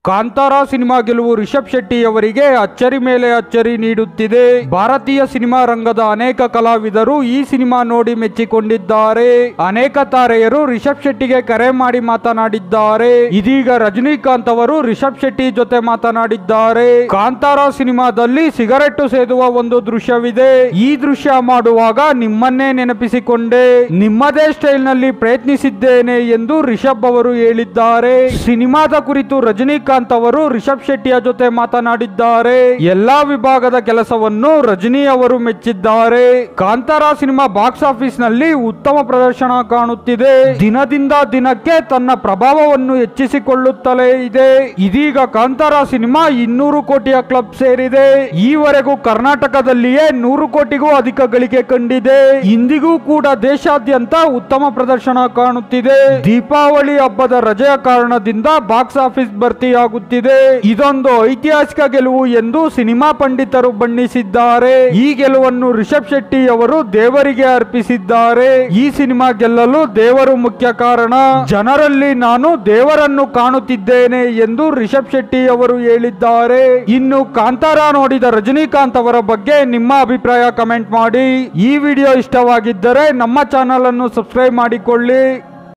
Kantara cinema ಗೆಲುವು ರಿಷಬ್ ಶೆಟ್ಟಿ ಅವರಿಗೆ ಅಚ್ಚರಿ ಮೇಲೆ ಅಚ್ಚರಿ ನೀಡುತ್ತಿದೆ ಭಾರತೀಯ ಸಿನಿಮಾ ರಂಗದ ಅನೇಕ ಕಲಾವಿದರು ಈ ಸಿನಿಮಾ ನೋಡಿ ಮೆಚ್ಚಿಕೊಂಡಿದ್ದಾರೆ ಅನೇಕ ತಾರೆಯರು ರಿಷಬ್ ಶೆಟ್ಟಿಗೆ ಕರೆ ಮಾಡಿ ಮಾತನಾಡಿದ್ದಾರೆ ಇದೀಗ ರಜನಿಕಾಂತ್ ಅವರು ರಿಷಬ್ ಶೆಟ್ಟಿ ಜೊತೆ ಮಾತನಾಡಿದ್ದಾರೆ ಕಾಂತಾರ ಸಿನಿಮಾದಲ್ಲಿ ಸಿಗರೆಟ್ಟು ಸೇದುವ ಒಂದು ದೃಶ್ಯವಿದೆ ಈ ದೃಶ್ಯ ಮಾಡುವಾಗ ನಿಮ್ಮನ್ನೇ ನೆನಪಿಸಿಕೊಂಡೆ ನಿಮ್ಮದೇ ಸ್ಟೈಲ್ ನಲ್ಲಿ ಪ್ರಯತ್ನಿಸಿದ್ದೇನೆ ಎಂದು ರಿಷಬ್ ಅವರು ಹೇಳಿದ್ದಾರೆ ಸಿನಿಮಾದ ಕುರಿತು ರಜನಿಕಾಂತ್ ಅವರು ರಿಷಬ್ ಶೆಟ್ಟಿಯ ಜೊತೆ ಮಾತನಾಡಿದ್ದಾರೆ ಎಲ್ಲಾ ವಿಭಾಗದ ಕೆಲಸವನ್ನು ರಜನಿ ಅವರು ಮೆಚ್ಚಿದ್ದಾರೆ ಕಾಂತಾರ ಸಿನಿಮಾ ಬಾಕ್ಸ್ ಆಫೀಸ್ ನಲ್ಲಿ ಉತ್ತಮ ಪ್ರದರ್ಶನ ಕಾಣುತ್ತಿದೆ ದಿನದಿಂದ ದಿನಕ್ಕೆ ತನ್ನ ಪ್ರಭಾವವನ್ನು ಹೆಚ್ಚಿಸಿಕೊಳ್ಳುತ್ತಲೇ ಇದೆ ಇದೀಗ ಕಾಂತಾರ ಸಿನಿಮಾ ಇನ್ನೂರು ಕೋಟಿಯ ಕ್ಲಬ್ ಸೇರಿದೆ ಈವರೆಗೂ ಕರ್ನಾಟಕದಲ್ಲಿಯೇ ನೂರು ಕೋಟಿಗೂ ಅಧಿಕ ಗಳಿಕೆ ಕಂಡಿದೆ ಇಂದಿಗೂ ಕೂಡ ದೇಶಾದ್ಯಂತ ಉತ್ತಮ ಪ್ರದರ್ಶನ ಕಾಣುತ್ತಿದೆ ದೀಪಾವಳಿ ಹಬ್ಬದ ರಜೆಯ ಕಾರಣದಿಂದ ಬಾಕ್ಸ್ ಆಫೀಸ್ ಭರ್ತಿಯಾಗುತ್ತಿದೆ ಇದೊಂದು ಐತಿಹಾಸಿಕ ಗೆಲುವು ಎಂದು ಸಿನಿಮಾ ಪಂಡಿತರು ಬಣ್ಣಿಸಿದ್ದಾರೆ ಈ ಗೆಲುವನ್ನು ರಿಷಬ್ ಶೆಟ್ಟಿ ಅವರು ದೇವರಿಗೆ ಅರ್ಪಿಸಿದ್ದಾರೆ ಈ ಸಿನಿಮಾ ಗೆಲ್ಲಲು ದೇವರು ಮುಖ್ಯ ಕಾರಣ ಜನರಲ್ಲಿ ನಾನು ದೇವರನ್ನು ಕಾಣುತ್ತಿದ್ದೇನೆ ಎಂದು ರಿಷಬ್ ಶೆಟ್ಟಿ ಅವರು ಹೇಳಿದ್ದಾರೆ ಇನ್ನು ಕಾಂತಾರ ನೋಡಿದ ರಜನಿಕಾಂತ್ ಅವರ ಬಗ್ಗೆ ನಿಮ್ಮ ಅಭಿಪ್ರಾಯ ಕಮೆಂಟ್ ಮಾಡಿ ಈ ವಿಡಿಯೋ ಇಷ್ಟವಾಗಿದ್ದರೆ ನಮ್ಮ ಚಾನಲ್ ಅನ್ನು ಸಬ್ಸ್ಕ್ರೈಬ್ ಮಾಡಿಕೊಳ್ಳಿ